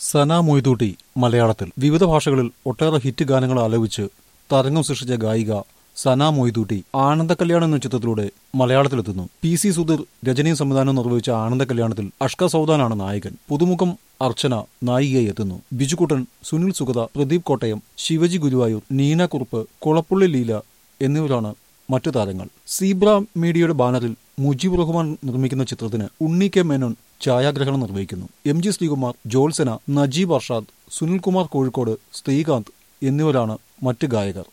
സന മൊയ്തൂട്ടി മലയാളത്തിൽ വിവിധ ഭാഷകളിൽ ഒട്ടേറെ ഹിറ്റ് ഗാനങ്ങൾ ആലപിച്ച് തരംഗം സൃഷ്ടിച്ച ഗായിക സന മൊയ്തൂട്ടി ആനന്ദ കല്യാണം എന്ന ചിത്രത്തിലൂടെ മലയാളത്തിലെത്തുന്നു പി സി സുധീർ രചനയും സംവിധാനവും നിർവഹിച്ച ആനന്ദ കല്യാണത്തിൽ അഷ്ക സൗദാനാണ് നായകൻ പുതുമുഖം അർച്ചന നായികയായി എത്തുന്നു ബിജുക്കുട്ടൻ സുനിൽ സുഗത പ്രദീപ് കോട്ടയം ശിവജി ഗുരുവായൂർ നീന കുറുപ്പ് കുളപ്പുള്ളി ലീല എന്നിവരാണ് മറ്റു താരങ്ങൾ സീബ്ര മീഡിയയുടെ ബാനറിൽ മുജീബ് റഹ്മാൻ നിർമ്മിക്കുന്ന ചിത്രത്തിന് ഉണ്ണി കെ മേനോൻ ഛായാഗ്രഹണം നിർവഹിക്കുന്നു എം ജി ശ്രീകുമാർ ജോത്സന നജീബ് അർഷാദ് സുനിൽകുമാർ കോഴിക്കോട് ശ്രീകാന്ത് എന്നിവരാണ് മറ്റ് ഗായകർ